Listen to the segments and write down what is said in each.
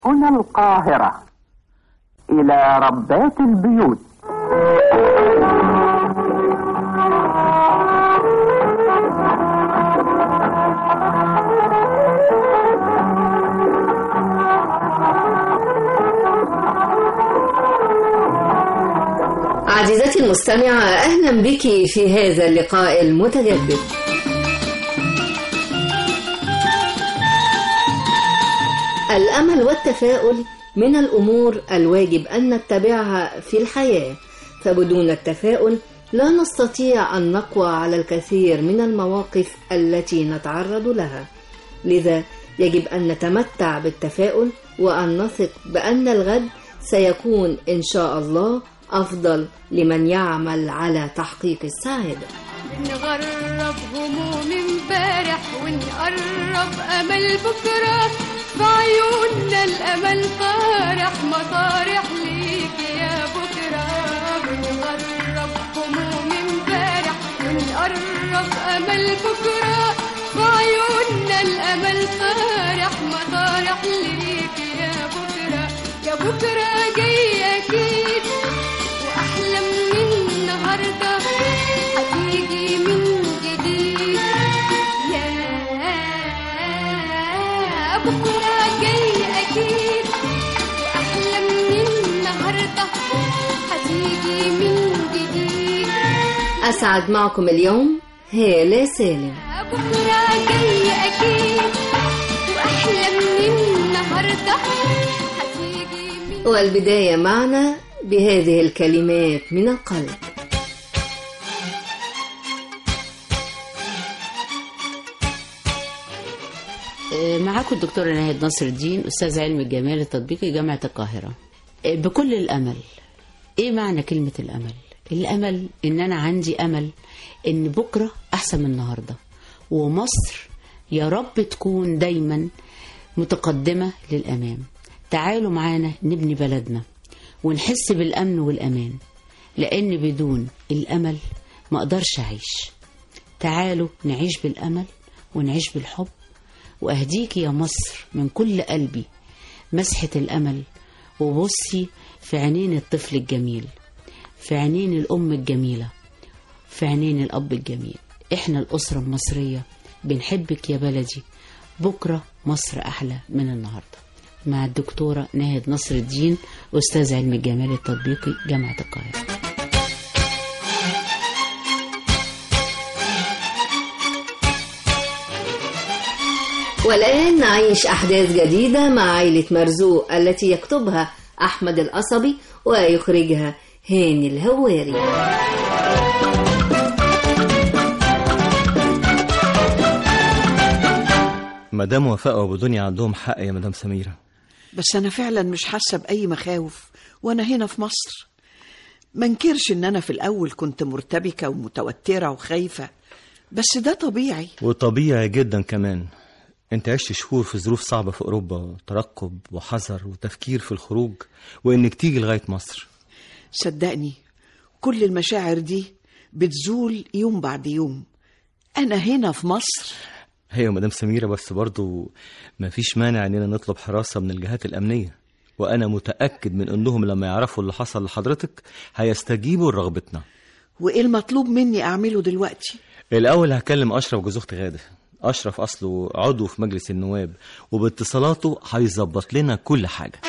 هنا القاهرة إلى ربات البيوت عزيزتي المستمعة أهلا بك في هذا اللقاء المتجدد الأمل والتفاؤل من الأمور الواجب أن نتبعها في الحياة فبدون التفاؤل لا نستطيع أن نقوى على الكثير من المواقف التي نتعرض لها لذا يجب أن نتمتع بالتفاؤل وأن نثق بأن الغد سيكون إن شاء الله أفضل لمن يعمل على تحقيق السعادة نغرب هموم امبارح ونقرب امل بكره في عيوننا الامل طارح مطارح ليك يا بكره بنغرب هموم امبارح ونقرب امل بكره في عيوننا الامل طارح مطارح ليك يا بكره يا بكره جاي اكيد واحلى من النهارده هتيجي من جديد يا بكرة جاي أكيد وأحلى من النهاردة هتيجي من جديد أسعد معكم اليوم هالة سالم بكرة جاي أكيد وأحلى من النهاردة هتيجي من والبداية معنا بهذه الكلمات من القلب معاكم الدكتورة ناهد نصر الدين أستاذ علم الجمال التطبيقي جامعة القاهرة بكل الأمل إيه معنى كلمة الأمل؟ الأمل إن أنا عندي أمل إن بكرة أحسن من النهاردة ومصر يا رب تكون دايما متقدمة للأمام تعالوا معانا نبني بلدنا ونحس بالأمن والأمان لأن بدون الأمل ما أقدرش أعيش تعالوا نعيش بالأمل ونعيش بالحب وأهديك يا مصر من كل قلبي مسحة الأمل وبصي في عينين الطفل الجميل في عينين الأم الجميلة في عينين الأب الجميل إحنا الأسرة المصرية بنحبك يا بلدي بكرة مصر أحلى من النهاردة مع الدكتورة ناهد نصر الدين أستاذ علم الجمال التطبيقي جامعة القاهرة والآن نعيش أحداث جديدة مع عائلة مرزوق التي يكتبها أحمد القصبي ويخرجها هاني الهواري مدام وفاء وابو دنيا عندهم حق يا مدام سميرة بس أنا فعلا مش حاسة بأي مخاوف وأنا هنا في مصر منكرش إن أنا في الأول كنت مرتبكة ومتوترة وخايفة بس ده طبيعي وطبيعي جدا كمان انت عشت شهور في ظروف صعبة في أوروبا ترقب وحذر وتفكير في الخروج وإنك تيجي لغاية مصر صدقني كل المشاعر دي بتزول يوم بعد يوم أنا هنا في مصر هي مدام سميرة بس برضو ما فيش مانع إننا نطلب حراسة من الجهات الأمنية وأنا متأكد من إنهم لما يعرفوا اللي حصل لحضرتك هيستجيبوا لرغبتنا وإيه المطلوب مني أعمله دلوقتي الأول هكلم أشرف جوز أختي غادة أشرف أصله عضو في مجلس النواب وباتصالاته هيظبط لنا كل حاجة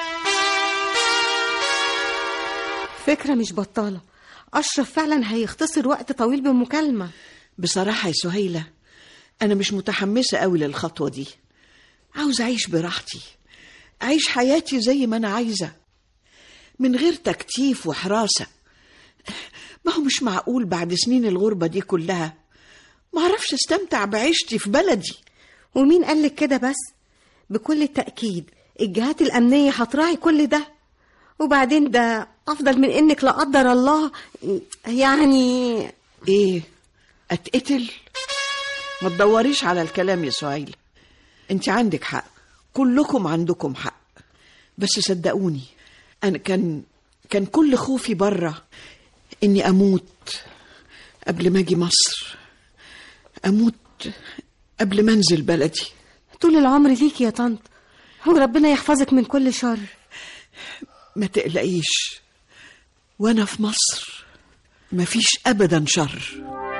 فكرة مش بطالة أشرف فعلا هيختصر وقت طويل بالمكالمة بصراحة يا سهيلة أنا مش متحمسة أوي للخطوة دي عاوز أعيش براحتي أعيش حياتي زي ما أنا عايزة من غير تكتيف وحراسة ما هو مش معقول بعد سنين الغربة دي كلها ما أعرفش استمتع بعيشتي في بلدي ومين قالك كده بس بكل تأكيد الجهات الأمنية هتراعي كل ده وبعدين ده أفضل من إنك لا قدر الله يعني إيه أتقتل ما تدوريش على الكلام يا سهيلة انت عندك حق كلكم عندكم حق بس صدقوني انا كان كان كل خوفي بره اني اموت قبل ما اجي مصر اموت قبل ما انزل بلدي طول العمر ليكي يا طنط وربنا يحفظك من كل شر ما تقلقيش وانا في مصر مفيش ابدا شر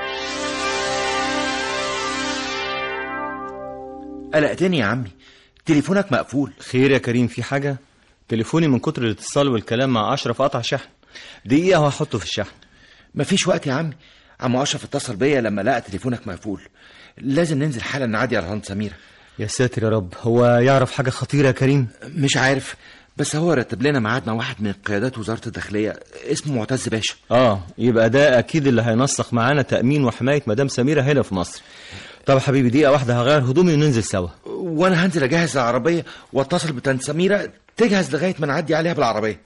قلقتني يا عمي تليفونك مقفول خير يا كريم في حاجة تليفوني من كتر الاتصال والكلام مع أشرف قطع شحن دقيقة وهحطه في الشحن مفيش وقت يا عمي عم اشرف اتصل بيا لما لقى تليفونك مقفول لازم ننزل حالا نعدي على هند سميره يا ساتر يا رب هو يعرف حاجة خطيرة يا كريم مش عارف بس هو رتب لنا ميعاد مع واحد من قيادات وزاره الداخليه اسمه معتز باشا اه يبقى ده اكيد اللي هينسق معانا تأمين وحماية مدام سميرة هنا في مصر طب حبيبي دقيقة واحدة هغير هدومي وننزل سوا وانا هنزل اجهز العربيه واتصل بتن سميره تجهز لغايه ما نعدي عليها بالعربيه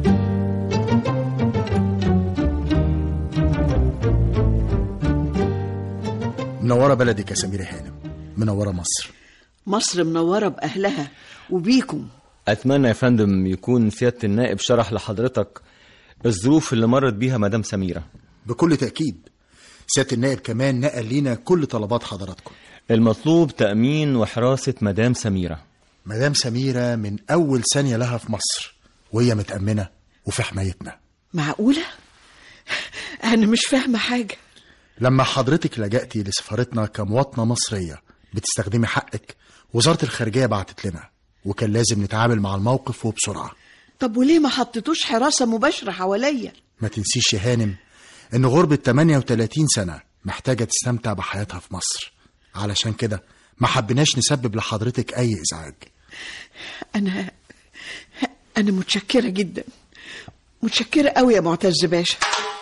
منورة بلدك يا سميرة هانم منورة مصر مصر منورة بأهلها وبيكم أتمنى يا فندم يكون سيادة النائب شرح لحضرتك الظروف اللي مرت بيها مدام سميرة بكل تأكيد سيادة النائب كمان نقل لينا كل طلبات حضراتكم المطلوب تأمين وحراسة مدام سميرة مدام سميرة من أول ثانية لها في مصر وهي متأمنة وفي حمايتنا معقولة؟ أنا مش فاهمة حاجة لما حضرتك لجأتي لسفارتنا كمواطنة مصرية بتستخدمي حقك وزارة الخارجية بعتت لنا وكان لازم نتعامل مع الموقف وبسرعة طب وليه ما حطيتوش حراسة مباشرة حواليا؟ ما تنسيش يا هانم إن غربة 38 سنة محتاجة تستمتع بحياتها في مصر علشان كده ما حبيناش نسبب لحضرتك أي إزعاج أنا أنا متشكرة جدا متشكرة قوي يا معتز باشا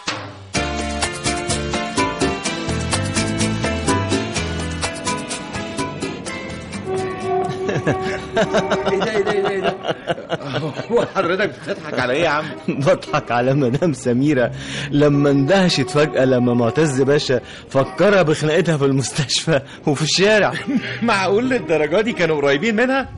ايه ده ايه ده ايه ده, إيه ده؟ هو حضرتك بتضحك على ايه يا عم بضحك على مدام سميرة لما اندهشت فجأة لما معتز باشا فكرها بخناقتها في المستشفى وفي الشارع معقول للدرجه دي كانوا قريبين منها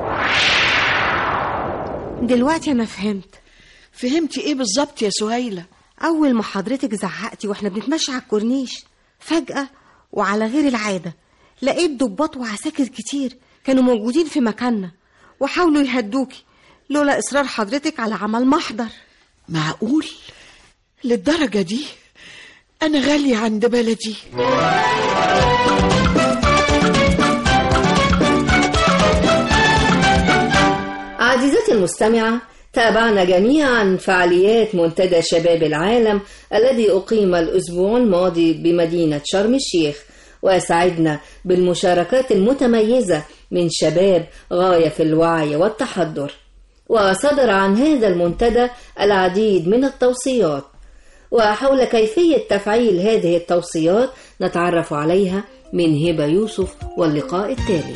دلوقتي أنا فهمت فهمتي إيه بالظبط يا سهيلة؟ أول ما حضرتك زعقتي وإحنا بنتمشى على الكورنيش فجأة وعلى غير العادة لقيت ضباط وعساكر كتير كانوا موجودين في مكاننا وحاولوا يهدوكي لولا إصرار حضرتك على عمل محضر معقول؟ للدرجة دي؟ أنا غالية عند بلدي عزيزتي المستمعة تابعنا جميعا فعاليات منتدى شباب العالم الذي أقيم الأسبوع الماضي بمدينة شرم الشيخ وأسعدنا بالمشاركات المتميزة من شباب غاية في الوعي والتحضر وصدر عن هذا المنتدى العديد من التوصيات وحول كيفية تفعيل هذه التوصيات نتعرف عليها من هبة يوسف واللقاء التالي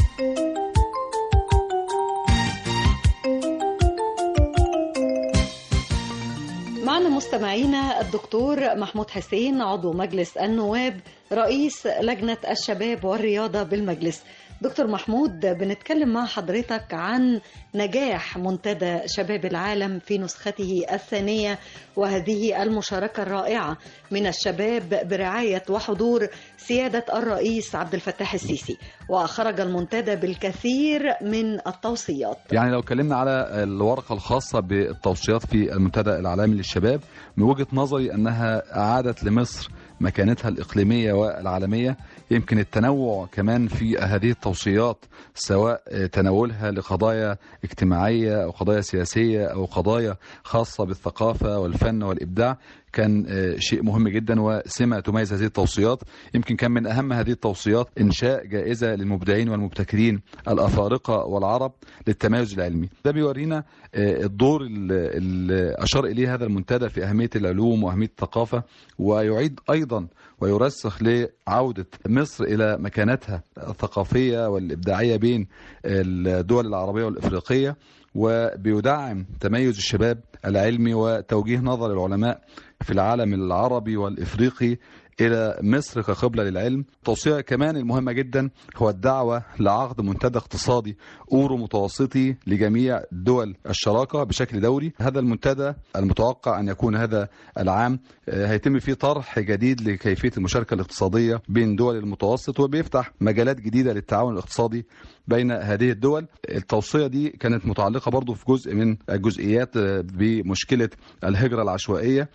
معنا مستمعينا الدكتور محمود حسين عضو مجلس النواب رئيس لجنة الشباب والرياضة بالمجلس دكتور محمود بنتكلم مع حضرتك عن نجاح منتدى شباب العالم في نسخته الثانية وهذه المشاركة الرائعة من الشباب برعاية وحضور سيادة الرئيس عبد الفتاح السيسي وخرج المنتدى بالكثير من التوصيات يعني لو اتكلمنا على الورقة الخاصة بالتوصيات في المنتدى العالمي للشباب من وجهة نظري أنها أعادت لمصر مكانتها الإقليمية والعالمية يمكن التنوع كمان في هذه التوصيات سواء تناولها لقضايا اجتماعية أو قضايا سياسية أو قضايا خاصة بالثقافة والفن والإبداع كان شيء مهم جدا وسمة تميز هذه التوصيات يمكن كان من أهم هذه التوصيات إنشاء جائزة للمبدعين والمبتكرين الأفارقة والعرب للتميز العلمي ده بيورينا الدور اللي أشار إليه هذا المنتدى في أهمية العلوم وأهمية الثقافة ويعيد أيضا ويرسخ لعودة مصر إلى مكانتها الثقافية والإبداعية بين الدول العربية والإفريقية وبيدعم تميز الشباب العلمي وتوجيه نظر العلماء في العالم العربي والإفريقي إلى مصر كقبلة للعلم توصية كمان المهمة جدا هو الدعوة لعقد منتدى اقتصادي أورو متوسطي لجميع دول الشراكة بشكل دوري هذا المنتدى المتوقع أن يكون هذا العام هيتم فيه طرح جديد لكيفية المشاركة الاقتصادية بين دول المتوسط وبيفتح مجالات جديدة للتعاون الاقتصادي بين هذه الدول التوصية دي كانت متعلقة برضو في جزء من الجزئيات آه، بمشكلة الهجرة العشوائية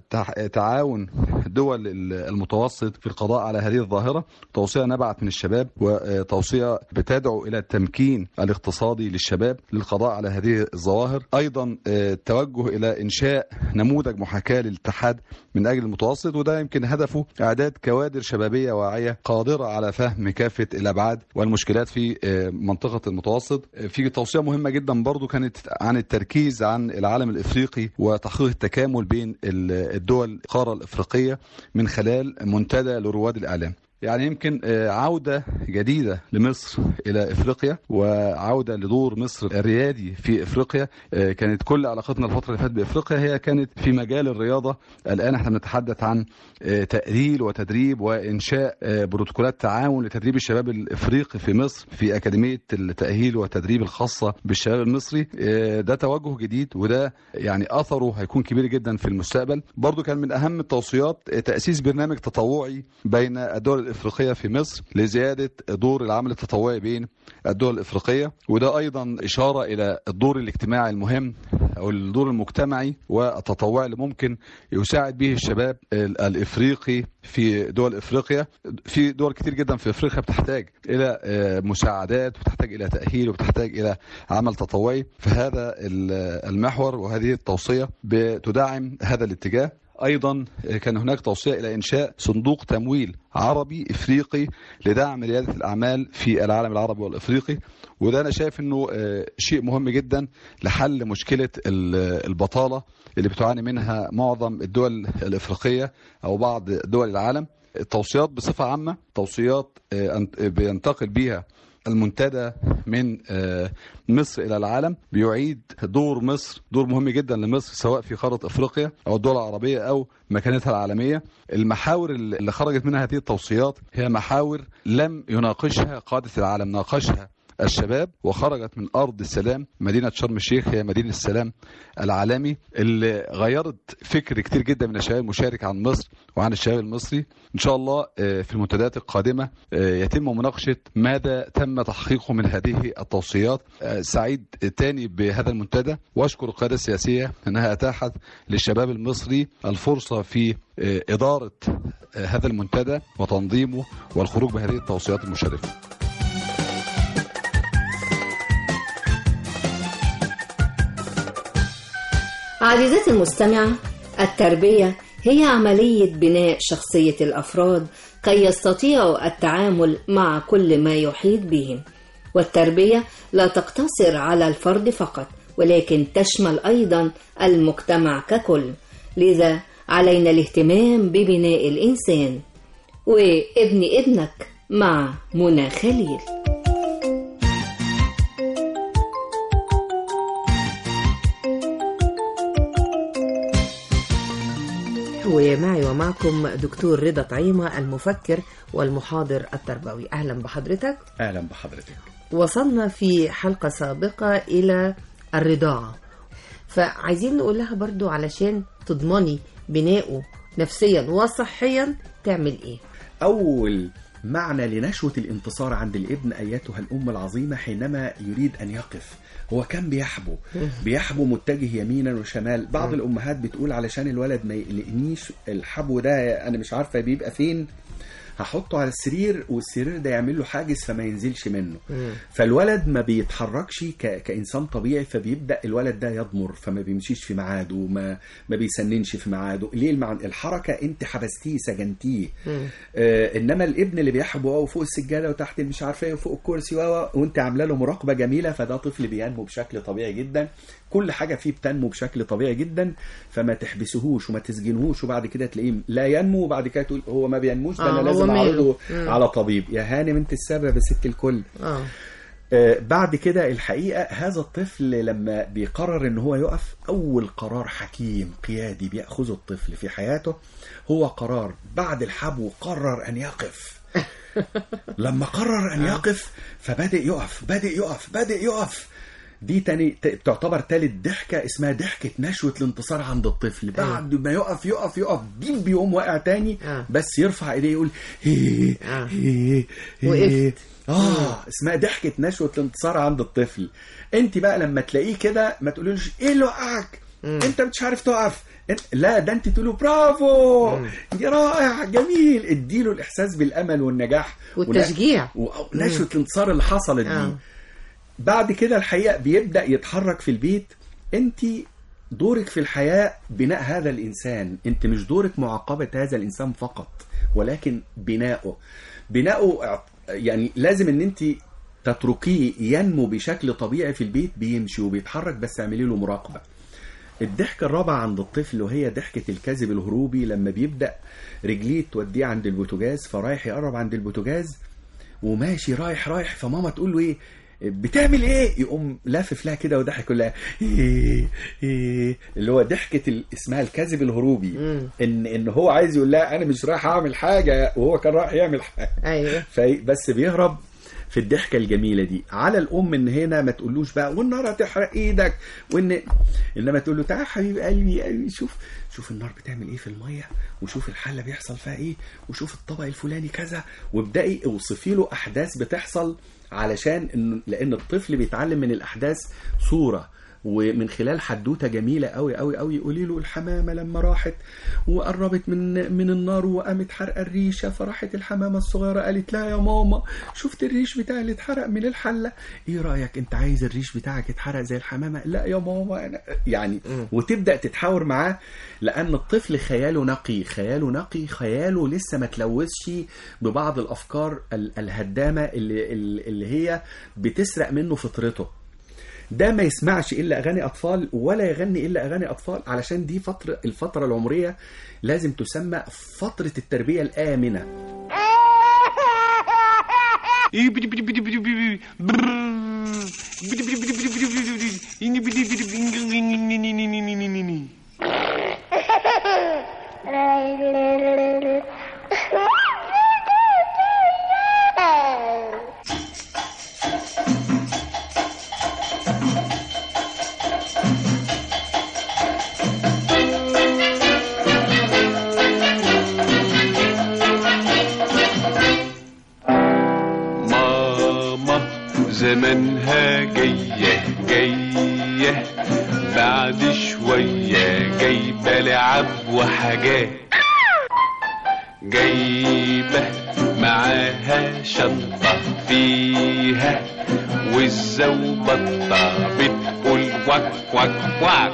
وتعاون دول المتوسط في القضاء على هذه الظاهرة توصية نبعت من الشباب وتوصية بتدعو إلى التمكين الاقتصادي للشباب للقضاء على هذه الظواهر أيضا آه، التوجه إلى إنشاء نموذج محاكاة للاتحاد من أجل المتوسط وده يمكن هدفه إعداد كوادر شبابية واعية قادرة على فهم كافة الأبعاد والمشكلات في آه، منطقة المتوسط آه، في توصية مهمة جدا برضو كانت عن التركيز عن العالم الإفريقي وتحقيق التكامل بين ال- الدول القارة الإفريقية من خلال منتدى لرواد الإعلام يعني يمكن آه، عودة جديدة لمصر إلى إفريقيا وعودة لدور مصر الريادي في إفريقيا آه، كانت كل علاقتنا الفترة اللي فاتت بإفريقيا هي كانت في مجال الرياضة الآن احنا بنتحدث عن آه، تأهيل وتدريب وإنشاء آه، بروتوكولات تعاون لتدريب الشباب الإفريقي في مصر في أكاديمية التأهيل والتدريب الخاصة بالشباب المصري آه، ده توجه جديد وده يعني أثره هيكون كبير جدا في المستقبل برضو كان من أهم التوصيات آه، تأسيس برنامج تطوعي بين الدول الإفريقية في مصر لزيادة دور العمل التطوعي بين الدول الإفريقية وده أيضا إشارة إلى الدور الاجتماعي المهم أو الدور المجتمعي والتطوعي اللي ممكن يساعد به الشباب ال- الإفريقي في دول إفريقيا في دول كتير جدا في إفريقيا بتحتاج إلى آه، مساعدات وتحتاج إلى تأهيل وبتحتاج إلى عمل تطوعي فهذا ال- المحور وهذه التوصية بتدعم هذا الاتجاه ايضا كان هناك توصيه الى انشاء صندوق تمويل عربي افريقي لدعم رياده الاعمال في العالم العربي والافريقي وده انا شايف انه آه، شيء مهم جدا لحل مشكله ال- البطاله اللي بتعاني منها معظم الدول الافريقيه او بعض دول العالم التوصيات بصفه عامه توصيات آه، أنت- بينتقل بيها المنتدى من آه، مصر الى العالم بيعيد دور مصر دور مهم جدا لمصر سواء في قاره افريقيا او الدول العربيه او مكانتها العالميه المحاور اللي خرجت منها هذه التوصيات هي محاور لم يناقشها قاده العالم ناقشها الشباب وخرجت من ارض السلام مدينه شرم الشيخ هي مدينه السلام العالمي اللي غيرت فكر كتير جدا من الشباب المشارك عن مصر وعن الشباب المصري ان شاء الله آه، في المنتديات القادمه آه، يتم مناقشه ماذا تم تحقيقه من هذه التوصيات آه، سعيد تاني بهذا المنتدى واشكر القياده السياسيه انها اتاحت للشباب المصري الفرصه في آه، اداره آه، هذا المنتدى وتنظيمه والخروج بهذه التوصيات المشرفه عزيزتي المستمعة التربية هي عملية بناء شخصية الأفراد كي يستطيعوا التعامل مع كل ما يحيط بهم والتربية لا تقتصر على الفرد فقط ولكن تشمل أيضا المجتمع ككل لذا علينا الاهتمام ببناء الإنسان وابن ابنك مع منى خليل ومعي ومعكم دكتور رضا طعيمة المفكر والمحاضر التربوي أهلا بحضرتك اهلا بحضرتك وصلنا في حلقة سابقة إلى الرضاعة فعايزين نقول لها برضو علشان تضمني بناؤه نفسيا وصحيا تعمل ايه اول معنى لنشوة الانتصار عند الابن ايتها الام العظيمة حينما يريد ان يقف هو كان بيحبو بيحبو متجه يمينا وشمال بعض الامهات بتقول علشان الولد ما يقلقنيش الحبو ده انا مش عارفه بيبقى فين هحطه على السرير والسرير ده يعمل له حاجز فما ينزلش منه فالولد ما بيتحركش ك... كانسان طبيعي فبيبدا الولد ده يضمر فما بيمشيش في ميعاده ما ما بيسننش في ميعاده ليه المع... الحركه انت حبستيه سجنتيه آه انما الابن اللي بيحبو قوي فوق السجاده وتحت اللي مش عارفه ايه وفوق الكرسي و... وانت عامله له مراقبه جميله فده طفل بينمو بشكل طبيعي جدا كل حاجه فيه بتنمو بشكل طبيعي جدا فما تحبسهوش وما تسجنهوش وبعد كده تلاقيه لا ينمو وبعد كده تقول هو ما بينموش ده آه، انا هو لازم ماله؟ اعرضه مم. على طبيب يا هانم انت السبب يا ست الكل اه آه، بعد كده الحقيقة هذا الطفل لما بيقرر ان هو يقف اول قرار حكيم قيادي بيأخذه الطفل في حياته هو قرار بعد الحبو قرر ان يقف لما قرر ان يقف فبدأ يقف بدأ يقف بدأ يقف دي تاني ت- تعتبر تالت ضحكة اسمها ضحكة نشوة الانتصار عند الطفل بعد ما يقف يقف يقف بيم بيقوم واقع تاني آه. بس يرفع ايديه يقول هي آه. هي هي وقفت. اه اسمها ضحكة نشوة الانتصار عند الطفل انت بقى لما تلاقيه كده ما تقولوش ايه اللي وقعك انت مش عارف تقف انت لا ده انت تقول له برافو يا رائع جميل اديله الاحساس بالامل والنجاح والتشجيع. ون- ونشوة الانتصار اللي حصلت دي آه. بعد كده الحقيقه بيبدا يتحرك في البيت انت دورك في الحياه بناء هذا الانسان انت مش دورك معاقبه هذا الانسان فقط ولكن بناؤه بناؤه اع- يعني لازم ان انت تتركيه ينمو بشكل طبيعي في البيت بيمشي وبيتحرك بس اعملي له مراقبه الضحكة الرابعة عند الطفل وهي ضحكة الكذب الهروبي لما بيبدأ رجليه توديه عند البوتاجاز فرايح يقرب عند البوتاجاز وماشي رايح رايح فماما تقول له ايه بتعمل ايه يقوم لافف لها كده وضحك يقول لها إيه إيه اللي هو ضحكه ال- اسمها الكذب الهروبي ان ان هو عايز يقول لها انا مش رايح اعمل حاجه وهو كان رايح يعمل حاجه ايوه في بس بيهرب في الضحكه الجميله دي على الام ان هنا ما تقولوش بقى والنار هتحرق ايدك وان انما تقول له تعال حبيب قلبي قلبي شوف شوف النار بتعمل ايه في الميه وشوف الحله بيحصل فيها ايه وشوف الطبق الفلاني كذا وابدأي اوصفي له احداث بتحصل علشان إن لان الطفل بيتعلم من الاحداث صوره ومن خلال حدوته جميله قوي قوي قوي قولي له الحمامه لما راحت وقربت من من النار وقامت حرقه الريشه فراحت الحمامه الصغيره قالت لا يا ماما شفت الريش بتاعي اللي اتحرق من الحله ايه رايك انت عايز الريش بتاعك يتحرق زي الحمامه لا يا ماما أنا يعني وتبدا تتحاور معاه لان الطفل خياله نقي خياله نقي خياله لسه ما تلوثش ببعض الافكار ال- الهدامه اللي اللي هي بتسرق منه فطرته ده ما يسمعش الا اغاني اطفال ولا يغني الا اغاني اطفال علشان دي فتره الفتره العمريه لازم تسمى فتره التربيه الامنه ماما زمانها جاية جاية بعد شوية جايبة لعب وحاجات جايبة معاها شنطة فيها والزوبطة بتقول وك وك وك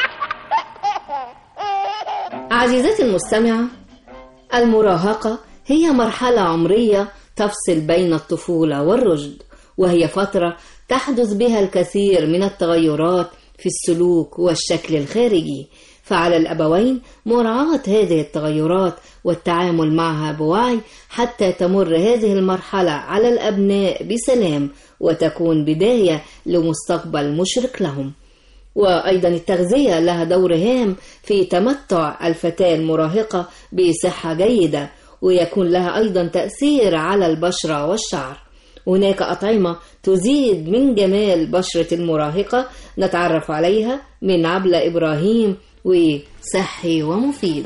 عزيزتي المستمعة المراهقة هي مرحلة عمرية تفصل بين الطفولة والرشد وهي فترة تحدث بها الكثير من التغيرات في السلوك والشكل الخارجي فعلى الأبوين مراعاة هذه التغيرات والتعامل معها بوعي حتى تمر هذه المرحلة على الأبناء بسلام وتكون بداية لمستقبل مشرق لهم وأيضا التغذية لها دور هام في تمتع الفتاة المراهقة بصحة جيدة ويكون لها أيضا تأثير على البشرة والشعر هناك أطعمة تزيد من جمال بشرة المراهقة نتعرف عليها من عبلة إبراهيم وصحي ومفيد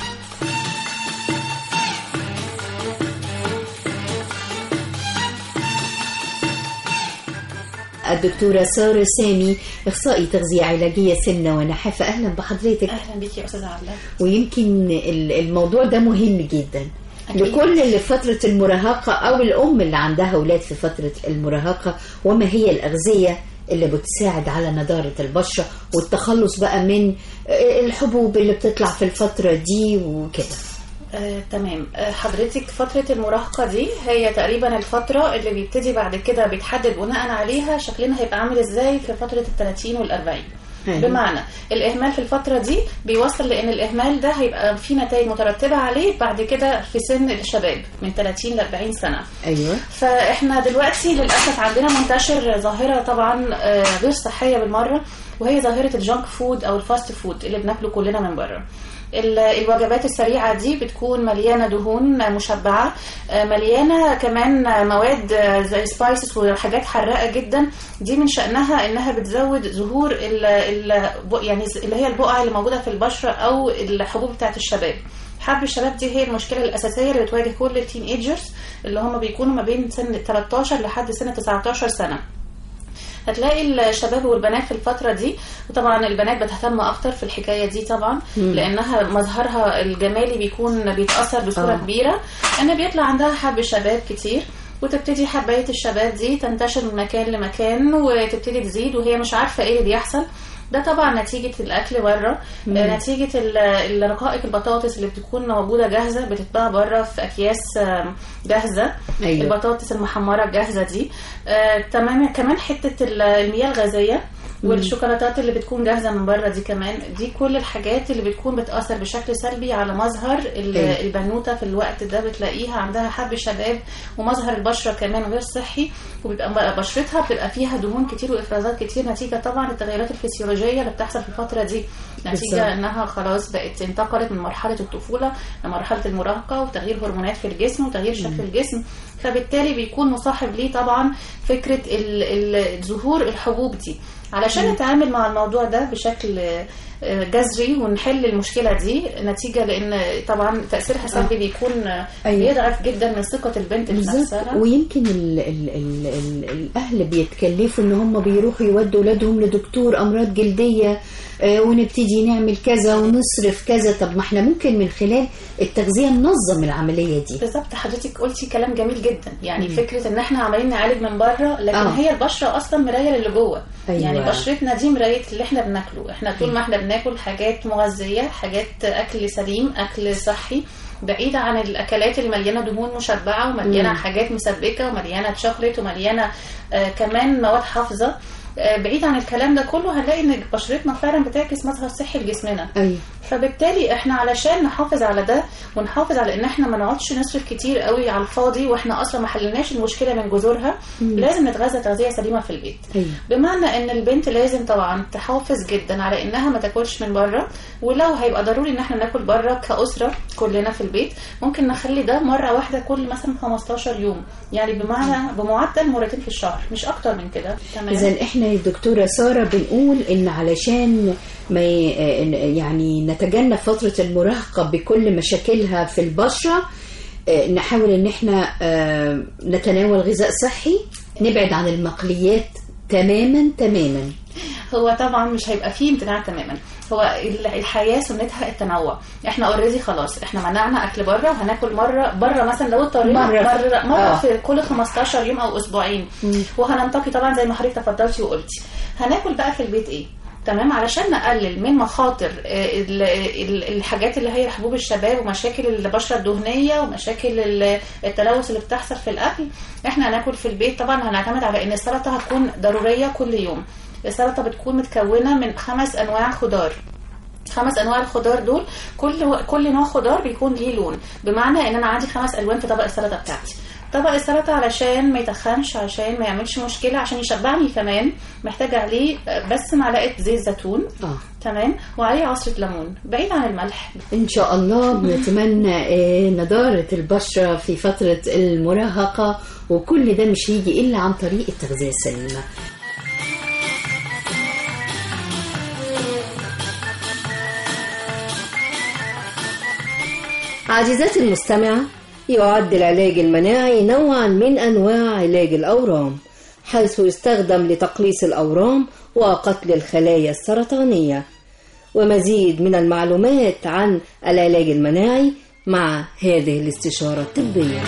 الدكتورة سارة سامي إخصائي تغذية علاجية سمنة ونحافة أهلا بحضرتك اهلا بك يا استاذه عبله ويمكن ال- الموضوع ده مهم جدا أكيد. لكل اللي في فترة المراهقة أو الأم اللي عندها أولاد في فترة المراهقة وما هي الأغذية اللي بتساعد على نضارة البشرة والتخلص بقى من الحبوب اللي بتطلع في الفترة دي وكده آه، تمام آه، حضرتك فترة المراهقة دي هي تقريبا الفترة اللي بيبتدي بعد كده بيتحدد بناء عليها شكلنا هيبقى عامل ازاي في فترة الثلاثين والأربعين أيوة. بمعنى الإهمال في الفترة دي بيوصل لأن الإهمال ده هيبقى في نتائج مترتبة عليه بعد كده في سن الشباب من 30 ل 40 سنة أيوة فاحنا دلوقتي للاسف عندنا منتشر ظاهره طبعا آه، غير صحيه بالمره وهي ظاهره الجانك فود او الفاست فود اللي بناكله كلنا من بره ال- الوجبات السريعة دي بتكون مليانة دهون مشبعة آه، مليانة كمان مواد آه، زي سبايسز وحاجات حراقة جدا دي من شأنها انها بتزود ظهور ال ال يعني اللي هي البقع اللي موجودة في البشرة او الحبوب بتاعت الشباب حب الشباب دي هي المشكلة الأساسية اللي بتواجه كل التين ايجرز اللي هم بيكونوا ما بين سن 13 لحد سن 19 سنة هتلاقي الشباب والبنات في الفترة دي وطبعا البنات بتهتم أكتر في الحكاية دي طبعا مم. لأنها مظهرها الجمالي بيكون بيتأثر بصورة آه. كبيرة أن بيطلع عندها حب شباب كتير وتبتدي حباية الشباب دي تنتشر من مكان لمكان وتبتدي تزيد وهي مش عارفة ايه اللي بيحصل ده طبعا نتيجة الأكل بره مم. آه، نتيجة ال- الرقائق البطاطس اللي بتكون موجودة جاهزة بتتباع بره في أكياس آم، جاهزة أيوة. البطاطس المحمرة الجاهزة دي آه، تمام كمان حتة ال- المياه الغازية مم. والشوكولاتات اللي بتكون جاهزة من بره دي كمان دي كل الحاجات اللي بتكون بتأثر بشكل سلبي على مظهر ال- أيوة. البنوتة في الوقت ده بتلاقيها عندها حب شباب ومظهر البشرة كمان غير صحي وبيبقى بشرتها بتبقى فيها دهون كتير وإفرازات كتير نتيجة طبعا التغيرات الفسيولوجية اللي بتحصل في الفترة دي بالظبط. نتيجة انها خلاص بقت انتقلت من مرحلة الطفولة لمرحلة المراهقة وتغيير هرمونات في الجسم وتغيير شكل الجسم فبالتالي بيكون مصاحب ليه طبعا فكرة ال- ال- ظهور الحبوب دي علشان مم. نتعامل مع الموضوع ده بشكل آه، جذري ونحل المشكلة دي نتيجة لأن طبعا تأثيرها سلبي بيكون آه، أيوة. بيضعف جدا من ثقة البنت في بالظبط نفسها ويمكن ال ال ال ال الاهل بيتكلفوا ان هم بيروحوا يودوا اولادهم لدكتور امراض جلديه آه، ونبتدي نعمل كذا ونصرف كذا طب ما احنا ممكن من خلال التغذيه ننظم العمليه دي بالظبط حضرتك قلتي كلام جميل جدا يعني مم. فكره ان احنا عمالين نعالج من بره لكن آه. هي البشره اصلا مرايه للي جوه أيوة. يعني بشرتنا دي مرايه اللي احنا بناكله احنا طول ما احنا بناكل حاجات مغذيه حاجات اكل سليم اكل صحي بعيدة عن الأكلات اللي مليانة دهون مشبعة ومليانة مم. حاجات مسبكة ومليانة شوكليت ومليانة آه كمان مواد حافظة آه بعيد عن الكلام ده كله هنلاقي ان بشرتنا فعلا بتعكس مظهر صحي لجسمنا ايوه فبالتالي احنا علشان نحافظ على ده ونحافظ على ان احنا ما نقعدش نصرف كتير قوي على الفاضي واحنا اصلا ما حللناش المشكله من جذورها مم. لازم نتغذى تغذيه سليمه في البيت ايوه بمعنى ان البنت لازم طبعا تحافظ جدا على انها ما تاكلش من بره ولو هيبقى ضروري ان احنا ناكل بره كاسره كلنا في البيت ممكن نخلي ده مره واحده كل مثلا 15 يوم يعني بمعنى بمعدل مرتين في الشهر مش اكتر من كده تمام اذا احنا يا دكتوره ساره بنقول ان علشان ما ي- يعني نتجنب فتره المراهقه بكل مشاكلها في البشره آه، نحاول ان احنا آه، نتناول غذاء صحي نبعد عن المقليات تماما تماما هو طبعا مش هيبقى فيه امتناع تماما هو ال- الحياه سنتها التنوع احنا اوريدي خلاص احنا منعنا اكل بره وهناكل مره بره مثلا لو اضطرينا مرة. مره, مرة آه. في كل 15 يوم او اسبوعين وهننتقي طبعا زي ما حضرتك تفضلتي وقلتي هناكل بقى في البيت ايه تمام علشان نقلل من مخاطر آه، ال- ال- الحاجات اللي هي حبوب الشباب ومشاكل البشره الدهنيه ومشاكل ال- التلوث اللي بتحصل في الاكل احنا هناكل في البيت طبعا هنعتمد على ان السلطه هتكون ضروريه كل يوم السلطه بتكون متكونه من خمس انواع خضار خمس انواع الخضار دول كل كل نوع خضار بيكون ليه لون بمعنى ان انا عندي خمس الوان في طبق السلطه بتاعتي طبق السلطه علشان ما يتخنش عشان ما يعملش مشكله عشان يشبعني كمان محتاج عليه بس معلقه زيت زيتون اه تمام وعليه عصره ليمون بعيد عن الملح ان شاء الله بنتمنى آه، نضاره البشره في فتره المراهقه وكل ده مش هيجي الا عن طريق التغذيه السليمه عزيزاتي المستمعة يعد العلاج المناعي نوعا من أنواع علاج الأورام حيث يستخدم لتقليص الأورام وقتل الخلايا السرطانية ومزيد من المعلومات عن العلاج المناعي مع هذه الاستشارة الطبية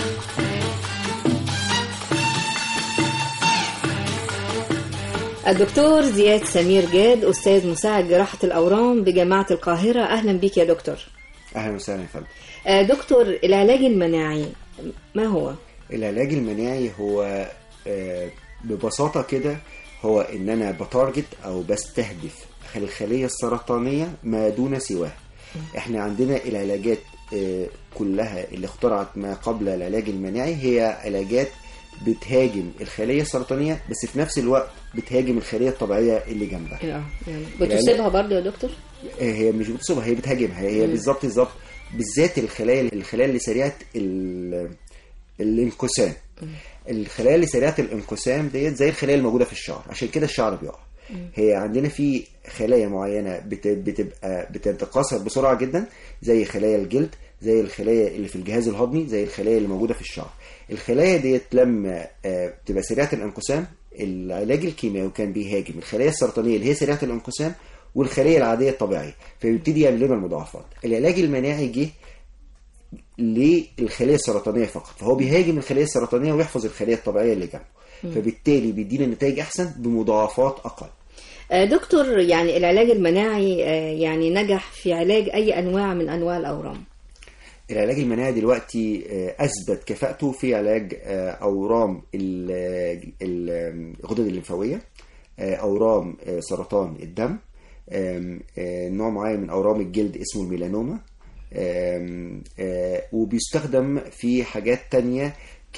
الدكتور زياد سمير جاد أستاذ مساعد جراحة الأورام بجامعة القاهرة أهلا بك يا دكتور اهلا وسهلا يا فندم آه، دكتور العلاج المناعي ما هو؟ العلاج المناعي هو آه، ببساطة كده هو ان انا بتارجت او بستهدف الخلية السرطانية ما دون سواها احنا عندنا العلاجات آه، كلها اللي اخترعت ما قبل العلاج المناعي هي علاجات بتهاجم الخليه السرطانيه بس في نفس الوقت بتهاجم الخليه الطبيعيه اللي جنبها اه يعني بتصيبها برضه يا دكتور هي مش بتصيبها هي بتهاجمها هي مم. بالظبط بالظبط بالذات الخلايا الخلايا اللي سريعه ال- الانقسام الخلايا اللي سريعه الانقسام ديت زي الخلايا الموجوده في الشعر عشان كده الشعر بيقع هي عندنا في خلايا معينه بت- بتبقى بتتكاثر بسرعه جدا زي خلايا الجلد زي الخلايا اللي في الجهاز الهضمي زي الخلايا اللي موجوده في الشعر الخلايا ديت لما آه، بتبقى سريعه الانقسام العلاج الكيماوي كان بيهاجم الخلايا السرطانيه اللي هي سريعه الانقسام والخليه العاديه الطبيعيه فبيبتدي يعمل لنا المضاعفات العلاج المناعي جه للخليه السرطانيه فقط فهو بيهاجم الخليه السرطانيه ويحفظ الخليه الطبيعيه اللي جنبه مم. فبالتالي بيدينا نتائج احسن بمضاعفات اقل آه، دكتور يعني العلاج المناعي آه، يعني نجح في علاج أي أنواع من أنواع الأورام العلاج المناعي دلوقتي آه، اثبت كفاءته في علاج آه، اورام ال- ال- الغدد الليمفاويه آه، اورام آه، سرطان الدم آم، آه، نوع معين من اورام الجلد اسمه الميلانوما آم، آه، وبيستخدم في حاجات تانية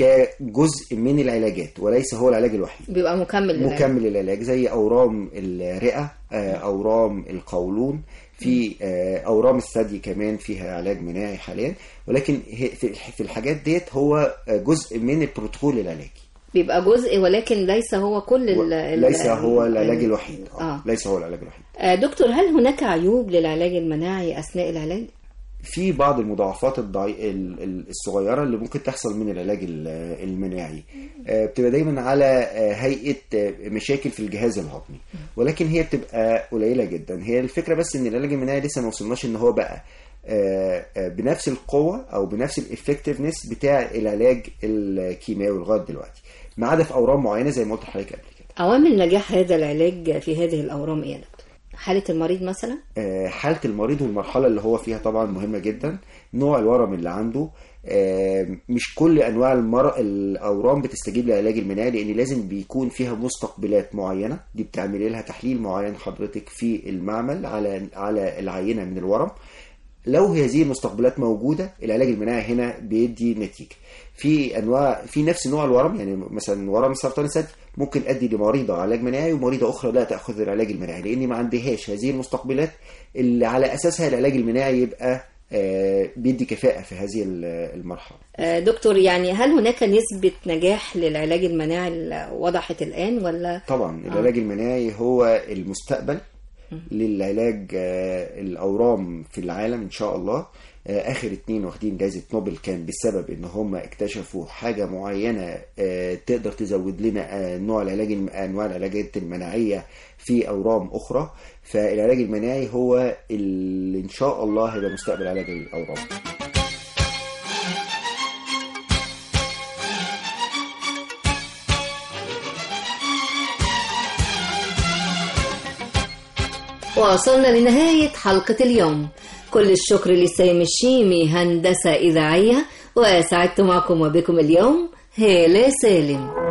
كجزء من العلاجات وليس هو العلاج الوحيد بيبقى مكمل للعلاج. مكمل للعلاج زي اورام الرئه آه، اورام القولون في آه، اورام الثدي كمان فيها علاج مناعي حاليا ولكن هي- في في الحاجات ديت هو آه، جزء من البروتوكول العلاجي بيبقى جزء ولكن ليس هو كل ال- ال- ليس هو العلاج ال- الوحيد آه. آه. ليس هو العلاج الوحيد آه، دكتور هل هناك عيوب للعلاج المناعي أثناء العلاج؟ في بعض المضاعفات الضعي... ال- ال- الصغيرة اللي ممكن تحصل من العلاج ال- المناعي آه، بتبقى دايما على آه، هيئة آه، مشاكل في الجهاز الهضمي ولكن هي بتبقى قليلة جدا هي الفكرة بس ان العلاج المناعي لسه ما وصلناش ان هو بقى آه، آه، بنفس القوة او بنفس الافكتفنس بتاع العلاج الكيماوي لغاية دلوقتي ما عدا في اورام معينة زي ما قلت لحضرتك قبل عوامل نجاح هذا العلاج في هذه الأورام إيه يا دكتور؟ حالة المريض مثلا؟ آه، حالة المريض والمرحلة اللي هو فيها طبعا مهمة جدا نوع الورم اللي عنده آه، مش كل انواع المر... الاورام بتستجيب للعلاج المناعي لان لازم بيكون فيها مستقبلات معينه دي بتعملي لها تحليل معين حضرتك في المعمل على على العينه من الورم لو هذه المستقبلات موجوده العلاج المناعي هنا بيدي نتيجه في انواع في نفس نوع الورم يعني مثلا ورم سرطان الثدي ممكن ادي لمريضه علاج مناعي ومريضه اخرى لا تاخذ العلاج المناعي لان ما عندهاش هذه المستقبلات اللي على اساسها العلاج المناعي يبقى آه، بيدي كفاءه في هذه ال- المرحله آه، دكتور يعني هل هناك نسبة نجاح للعلاج المناعي اللي وضحت الآن ولا؟ طبعا العلاج المناعي هو المستقبل للعلاج آه، الأورام في العالم إن شاء الله آه، آخر اتنين واخدين جائزة نوبل كان بسبب إن هم اكتشفوا حاجة معينة آه، تقدر تزود لنا آه، نوع العلاج الم- أنواع العلاجات المناعية في أورام أخرى فالعلاج المناعي هو اللي إن شاء الله هيبقى مستقبل علاج الأورام وصلنا لنهاية حلقة اليوم كل الشكر لسيم الشيمي هندسة إذاعية وسعدت معكم وبكم اليوم هالة سالم